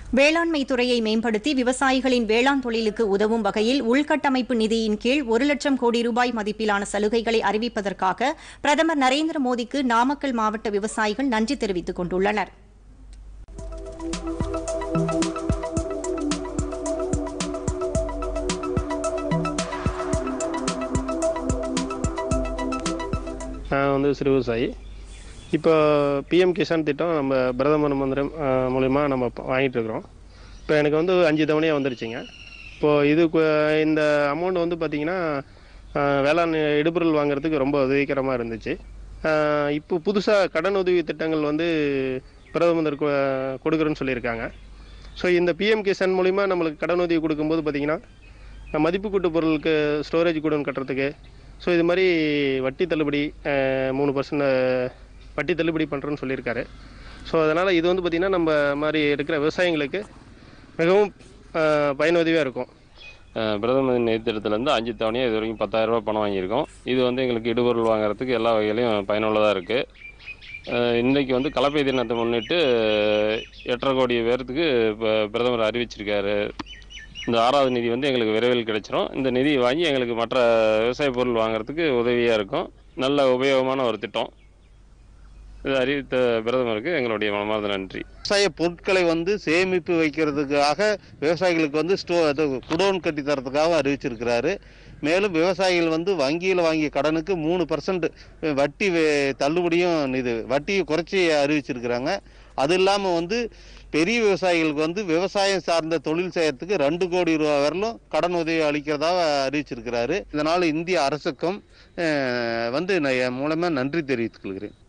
வேளாண்மை துறையை மேம்படுத்தி விவசாயிகளின் வேளாண் தொழிலுக்கு உதவும் வகையில் உள்கட்டமைப்பு நிதியின் கீழ் ஒரு லட்சம் கோடி ரூபாய் மதிப்பிலான சலுகைகளை அறிவிப்பதற்காக பிரதமர் நரேந்திர மோடிக்கு நாமக்கல் மாவட்ட விவசாயிகள் நன்றி தெரிவித்துக் கொண்டுள்ளனர் நான் வந்து சிறு விவசாயி இப்போ பிஎம் கிசான் திட்டம் நம்ம பிரதமர் மந்திரம் அஹ், மூலிமா நம்ம ப- வாங்கிட்டு இருக்கிறோம் இப்போ எனக்கு வந்து அஞ்சு தவணையாக வந்துருச்சுங்க இப்போது இது கு- இந்த அமௌண்ட் வந்து பார்த்திங்கன்னா அஹ், வேளாண் இடுபொருள் வாங்குறதுக்கு ரொம்ப உதவிகரமாக இருந்துச்சு அஹ், இப்போ புதுசாக கடன் உதவி திட்டங்கள் வந்து பிரதமர் கொ- கொடுக்குறேன்னு சொல்லியிருக்காங்க ஸோ இந்த பிஎம் கிசான் மூலிமா நம்மளுக்கு கடன் உதவி கொடுக்கும்போது பார்த்திங்கன்னா மதிப்பு கூட்டு பொருளுக்கு ஸ்டோரேஜ் கூடன் கட்டுறதுக்கு ஸோ இது மாதிரி வட்டி தள்ளுபடி அஹ், மூணு பர்சன்ட் வட்டி தள்ளுபடி பண்ணுறேன்னு சொல்லியிருக்காரு ஸோ அதனால் இது வந்து பார்த்திங்கன்னா நம்ம மாதிரி இருக்கிற விவசாயிங்களுக்கு மிகவும் அஹ், பயனுதவியாக இருக்கும் அஹ் பிரதமர் நிதி திட்டத்திலேருந்து அஞ்சு தவணையாக இது வரைக்கும் பத்தாயிரம் ரூபாய் பணம் வாங்கியிருக்கோம் இது வந்து எங்களுக்கு இடுபொருள் வாங்குறதுக்கு எல்லா வகையிலையும் பயனுள்ளதாக இருக்குது இன்றைக்கி வந்து கலப்பை தினத்தை முன்னிட்டு அஹ், எட்டரை கோடி பேர்த்துக்கு இப்போ பிரதமர் அறிவிச்சிருக்காரு இந்த ஆறாவது நிதி வந்து எங்களுக்கு விரைவில் கிடைச்சிரும் இந்த நிதியை வாங்கி எங்களுக்கு மற்ற விவசாய பொருள் வாங்குறதுக்கு உதவியாக இருக்கும் நல்ல உபயோகமான ஒரு திட்டம் இதை அறிவித்த பிரதமருக்கு எங்களுடைய மனமார்ந்த நன்றி விவசாய பொருட்களை வந்து சேமிப்பு வைக்கிறதுக்காக விவசாயிகளுக்கு வந்து ஸ்டோ அது குடோன் கட்டி தரதுக்காக அறிவிச்சிருக்கிறாரு மேலும் விவசாயிகள் வந்து வங்கியில் வாங்கிய கடனுக்கு மூணு பர்சன்ட் வட்டி வே- தள்ளுபடியும் இது வட்டியை குறைச்சி அறிவிச்சிருக்கிறாங்க அது இல்லாமல் வந்து பெரிய விவசாயிகளுக்கு வந்து விவசாயம் சார்ந்த தொழில் செய்யறதுக்கு ரெண்டு கோடி ரூபா வரலும் கடன் உதவி அளிக்கிறதாக அறிவிச்சிருக்கிறாரு இதனால் இந்திய அரசுக்கும் அஹ், வந்து நான் என் மூலமாக நன்றி தெரிவித்துக் கொள்கிறேன்